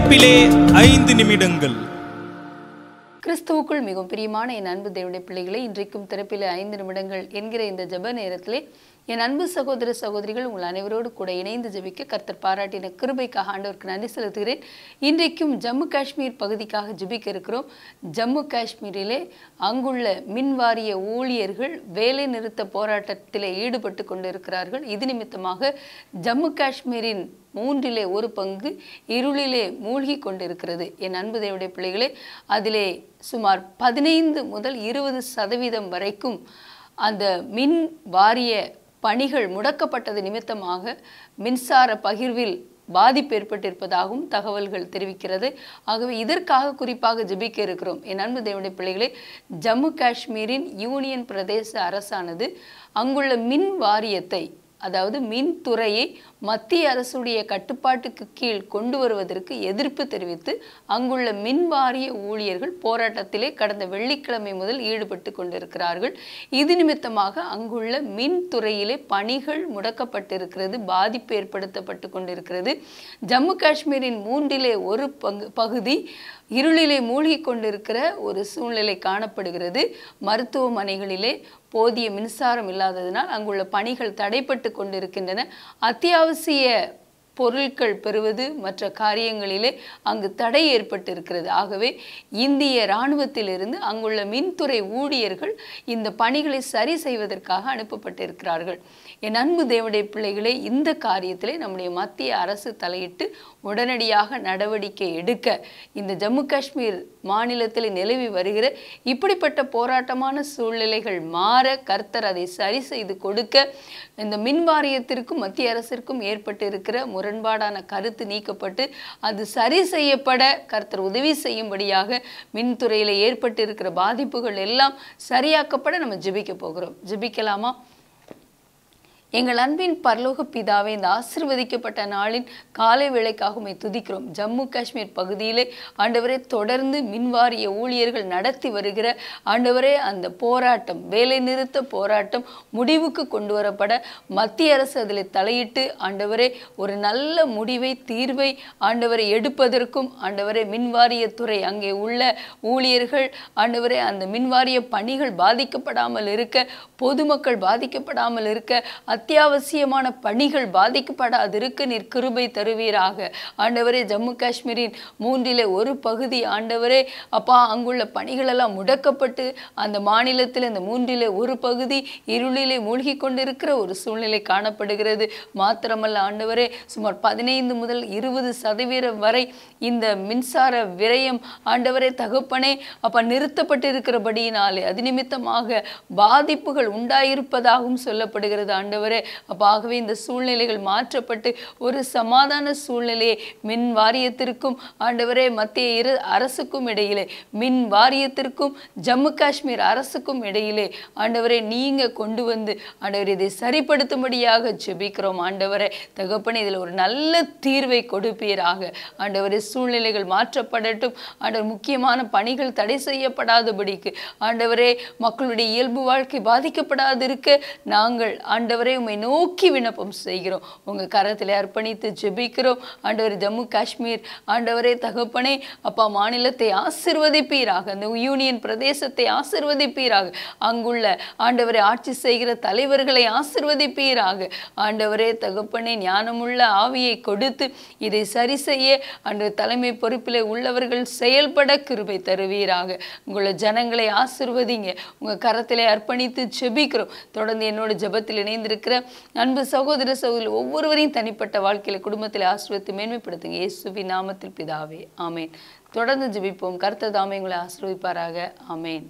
திறப்பிலே ஐந்து நிமிடங்கள் கிறிஸ்துவுக்குள் மிகவும் பிரியமான என் அன்பு தேவனுடைய பிள்ளைகளை இன்றைக்கும் திறப்பில் ஐந்து நிமிடங்கள் என்கிற இந்த ஜெப நேரத்திலே என் அன்பு சகோதர சகோதரிகள் உங்கள் அனைவரோடு கூட இணைந்து ஜெபிக்க கர்த்தர் பாராட்டின கிருபைக்காக ஆண்டவருக்கு நன்றி செலுத்துகிறேன் இன்றைக்கும் ஜம்மு காஷ்மீர் பகுதிக்காக ஜெபிக்க இருக்கிறோம் ஜம்மு காஷ்மீரிலே அங்குள்ள மின்வாரிய ஊழியர்கள் வேலை நிறுத்த போராட்டத்திலே ஈடுபட்டு கொண்டிருக்கிறார்கள் இது நிமித்தமாக ஜம்மு காஷ்மீரின் மூன்றிலே ஒரு பங்கு இருளிலே மூழ்கி கொண்டிருக்கிறது என் அன்பு தேவடைய பிள்ளைகளே அதிலே சுமார் பதினைந்து முதல் இருபது சதவீதம் வரைக்கும் அந்த மின் வாரிய பணிகள் முடக்கப்பட்டது நிமித்தமாக மின்சார பகிர்வில் பாதிப்பு ஏற்பட்டிருப்பதாகவும் தகவல்கள் தெரிவிக்கிறது ஆகவே இதற்காக குறிப்பாக ஜெபிக்க இருக்கிறோம் என் அன்பு தேவனுடைய பிள்ளைகளே ஜம்மு காஷ்மீரின் யூனியன் பிரதேச அரசானது அங்குள்ள மின் வாரியத்தை அதாவது மின்துறையை மத்திய அரசுடைய கட்டுப்பாட்டுக்கு கீழ் கொண்டு வருவதற்கு எதிர்ப்பு தெரிவித்து அங்குள்ள மின் வாரிய ஊழியர்கள் போராட்டத்திலே கடந்த வெள்ளிக்கிழமை முதல் ஈடுபட்டு கொண்டிருக்கிறார்கள் இது நிமித்தமாக அங்குள்ள மின்துறையிலே பணிகள் முடக்கப்பட்டிருக்கிறது பாதிப்பு ஏற்படுத்தப்பட்டு கொண்டிருக்கிறது ஜம்மு காஷ்மீரின் மூன்றிலே ஒரு பங்கு பகுதி இருளிலே மூழ்கி கொண்டிருக்கிற ஒரு சூழ்நிலை காணப்படுகிறது மருத்துவமனைகளிலே போதிய மின்சாரம் இல்லாததினால் அங்குள்ள பணிகள் தடைப்பட்டு கொண்டிருக்கின்றன அத்தியாவசிய பொருட்கள் பெறுவது மற்ற காரியங்களிலே அங்கு தடை ஏற்பட்டிருக்கிறது ஆகவே இந்திய இராணுவத்திலிருந்து அங்குள்ள மின்துறை ஊழியர்கள் இந்த பணிகளை சரி செய்வதற்காக அனுப்பப்பட்டிருக்கிறார்கள் என் அன்பு தேவடைய பிள்ளைகளே இந்த காரியத்திலே நம்முடைய மத்திய அரசு தலையிட்டு உடனடியாக நடவடிக்கை எடுக்க இந்த ஜம்மு காஷ்மீர் மாநிலத்தில் நிலவி வருகிற இப்படிப்பட்ட போராட்டமான சூழ்நிலைகள் மாற கர்த்தர் அதை சரி செய்து கொடுக்க இந்த மின் வாரியத்திற்கும் மத்திய அரசிற்கும் ஏற்பட்டு இருக்கிற முரண்பாடான கருத்து நீக்கப்பட்டு அது சரி செய்யப்பட கர்த்தர் உதவி செய்யும்படியாக மின்துறையில் ஏற்பட்டு இருக்கிற பாதிப்புகள் எல்லாம் சரியாக்கப்பட நம்ம ஜெபிக்க போகிறோம் ஜெபிக்கலாமா எங்கள் அன்பின் பரலோக பிதாவே இந்த ஆசிர்வதிக்கப்பட்ட நாளின் காலை வேளைக்காக உம்மை துதிக்கிறோம் ஜம்மு காஷ்மீர் பகுதியிலே ஆண்டவரே தொடர்ந்து மின்வாரிய ஊழியர்கள் நடத்தி வருகிற ஆண்டவரே அந்த போராட்டம் வேலை நிறுத்த போராட்டம் முடிவுக்கு கொண்டு வரப்பட மத்திய அரசு அதில் தலையிட்டு ஆண்டவரே ஒரு நல்ல முடிவை தீர்வை ஆண்டவரை எடுப்பதற்கும் ஆண்டவரே மின்வாரியத்துறை அங்கே உள்ள ஊழியர்கள் ஆண்டவரே அந்த மின்வாரிய பணிகள் பாதிக்கப்படாமல் இருக்க பொதுமக்கள் பாதிக்கப்படாமல் இருக்க அத்தியாவசியமான பணிகள் பாதிக்கப்படாதிருக்க நீர் கிருபை தருவீராக ஆண்டவரே ஜம்மு காஷ்மீரின் மூன்றிலே ஒரு பகுதி ஆண்டவரே அப்பா அங்குள்ள பணிகளெல்லாம் முடக்கப்பட்டு அந்த மாநிலத்தில் இந்த மூன்றிலே ஒரு பகுதி இருளிலே மூழ்கி கொண்டிருக்கிற ஒரு சூழ்நிலை காணப்படுகிறது மாத்திரமல்ல ஆண்டவரே சுமார் பதினைந்து முதல் இருபது சதவீதம் வரை இந்த மின்சார விரயம் ஆண்டவரே தகப்பனே அப்ப நிறுத்தப்பட்டிருக்கிறபடியினாலே அது நிமித்தமாக பாதிப்புகள் உண்டாயிருப்பதாகவும் சொல்லப்படுகிறது ஆண்டவரே அப்ப ஆகவே இந்த சூழ்நிலைகள் மாற்றப்பட்டு ஒரு சமாதான சூழ்நிலையை மின் வாரியத்திற்கும் ஆண்டவரே மத்திய இரு அரசுக்கும் இடையிலே மின் வாரியத்திற்கும் ஜம்மு காஷ்மீர் அரசுக்கும் இடையிலே ஆண்டவரே நீங்க கொண்டு வந்து ஆண்டவர் இதை சரிப்படுத்தும்படியாக ஜெபிக்கிறோம் ஆண்டவரே தகப்பனே இதில் ஒரு நல்ல தீர்வை கொடுப்பீராக ஆண்டவரே சூழ்நிலைகள் மாற்றப்படட்டும் ஆண்டவர் முக்கியமான பணிகள் தடை செய்யப்படாதபடிக்கு ஆண்டவரே மக்களுடைய இயல்பு வாழ்க்கை பாதிக்கப்படாதிருக்க நாங்கள் ஆண்டவரே உம்மை நோக்கி விண்ணப்பம் செய்கிறோம் உங்க கரத்தில் அர்ப்பணித்து ஜெபிக்கிறோம் ஆண்டவர் ஜம்மு காஷ்மீர் ஆண்டவரே தகப்பனே அப்பா மாநிலத்தை ஆசிர்வதிப்பீராக அந்த யூனியன் பிரதேசத்தை ஆசிர்வதிப்பீராக அங்குள்ள ஆண்டவரை ஆட்சி செய்கிற தலைவர்களை ஆசிர்வதிப்பீராக ஆண்டவரே தகப்பனே ஞானமுள்ள ஆவியை கொடுத்து இதை சரி செய்ய ஆண்டவர் தலைமை பொறுப்பிலே உள்ளவர்கள் செயல்பட கிருபை தருவீராக உங்களை ஜனங்களை ஆசிர்வதிங்க உங்க கரத்திலே அர்ப்பணித்து ஜெபிக்கிறோம் தொடர்ந்து என்னோட ஜெபத்தில் இணைந்திருக்கிற அன்பு சகோதர சகோதரி ஒவ்வொருவரையும் தனிப்பட்ட வாழ்க்கையில குடும்பத்தில் ஆசிர்வத்து மேன்மைப்படுத்துங்க இயேசுவின் நாமத்தில் பிதாவே ஆமேன் தொடர்ந்து ஜெபிப்போம் கர்த்தர் தாமே உங்களை ஆசிர்வதிப்பாராக ஆமேன்